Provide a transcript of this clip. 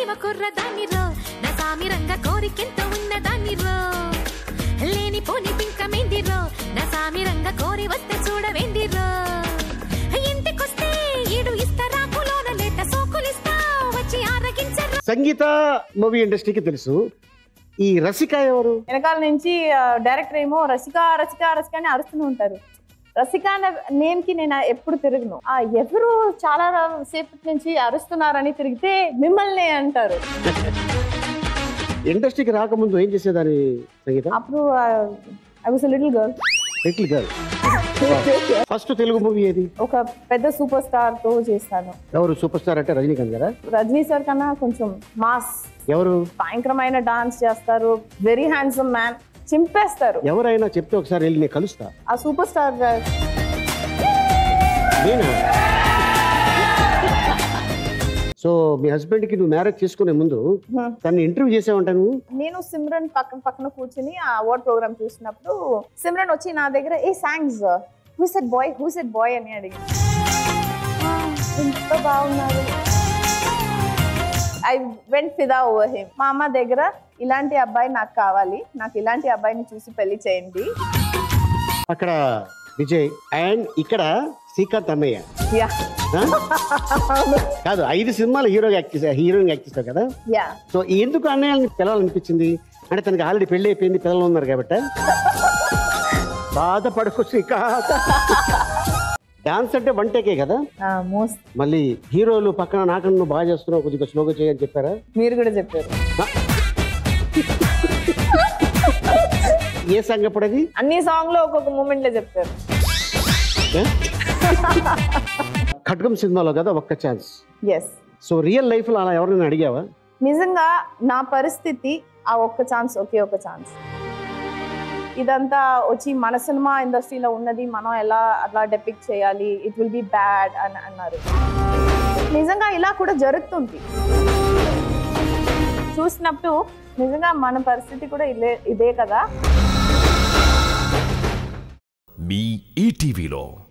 ప్రేమ కుర్ర దానిరో నా సామిరంగ కోరికెంత ఉన్న దానిరో లేని పోని పింకమేందిరో నా సామిరంగ కోరి వస్తే చూడవేందిరో ఇంటికొస్తే ఈడు ఇస్తరాకులోన లేత సోకులిస్తా వచ్చి ఆరగించరు సంగీత మూవీ ఇండస్ట్రీకి తెలుసు ఈ రసిక ఎవరు వెనకాల నుంచి డైరెక్టర్ ఏమో రసిక రసిక రసిక అని అరుస్తూనే ఉంటారు రసిక అనే నేమ్ కి నేను ఎప్పుడు తిరగను ఆ ఎవరు చాలా సేపటి నుంచి అరుస్తున్నారని తిరిగితే మిమ్మల్ని అంటారు ఇండస్ట్రీకి రాకముందు ఏం చేసేదాని సంగీత అప్పుడు I was little girl little girl first Telugu movie ఏది ఒక పెద్ద సూపర్ స్టార్ తో చేస్తాను ఎవరు సూపర్ స్టార్ అంటే రజనీకాంత్ కదా రజనీ సార్ కన్నా కొంచెం మాస్ ఎవరు భయంకరమైన డాన్స్ చేస్తారు వెరీ హ్యాండ్సమ్ మ్యాన్ చింపేస్తారు ఎవరైనా చెప్తే ఒకసారి వెళ్ళి నేను కలుస్తా ఆ సూపర్ స్టార్ నేనా సో మీ హస్బెండ్ కి నువ్వు మ్యారేజ్ చేసుకునే ముందు తను ఇంటర్వ్యూ చేసావంట నువ్వు నేను సిమ్రన్ పక్కన పక్కన కూర్చుని ఆ అవార్డ్ ప్రోగ్రామ్ చూసినప్పుడు సిమ్రన్ వచ్చి నా దగ్గర ఏ songs who set boy who set boy అని అడిగి ఎంత బాగున్నారు ఐ వెంట్ ఫిదా ఓవర్ హిమ్ మా అమ్మ దగ్గర ఇలాంటి అబ్బాయి నాకు కావాలి నాకు ఇలాంటి అబ్బాయిని చూసి పెళ్లి చేయండి అక్కడ విజయ్ అండ్ ఇక్కడ శ్రీకాంత్ అన్నయ్య యా ఆ? కాదు ఐదు సినిమాలు హీరోగా యాక్ట్ చేసా హీరోయిన్ యాక్ట్ చేస్తావు కదా యా సో ఎందుకు అన్నయ్యని పిలవాలనిపించింది అంటే తనకి ఆల్రెడీ పెళ్లి అయిపోయింది పిల్లలు ఉన్నారు కాబట్టి బాధపడకు శ్రీకాంత్ డాన్స్ అంటే వన్ టేకే కదా మోస్ట్ మళ్ళీ హీరోలు పక్కన నాకన్నా నువ్వు బాగా చేస్తున్నావు కొద్దిగా స్లోగా చేయని చెప్పారా మీరు కూడా చెప్పారు ఏ సంగ పడేది అన్ని సాంగ్ లో ఒక్కొక్క మూమెంట్ లో చెప్పారు ఖడ్గం సినిమాలో కదా ఒక్క chance yes so real life లో అలా ఎవరైనా అడిగావా నిజంగా నా పరిస్థితి ఆ ఒక్క ఛాన్స్ ఒకే ఒక ఛాన్స్ ఇదంతా వచ్చి మన సినిమా ఇండస్ట్రీలో ఉన్నది మనం ఎలా అట్లా డెపిక్ చేయాలి ఇట్ విల్ బి బ్యాడ్ అని అన్నారు నిజంగా ఇలా కూడా జరుగుతుంది చూసినప్పుడు నిజంగా మన పరిస్థితి కూడా ఇదే ఇదే కదా మీ ఈటీవీలో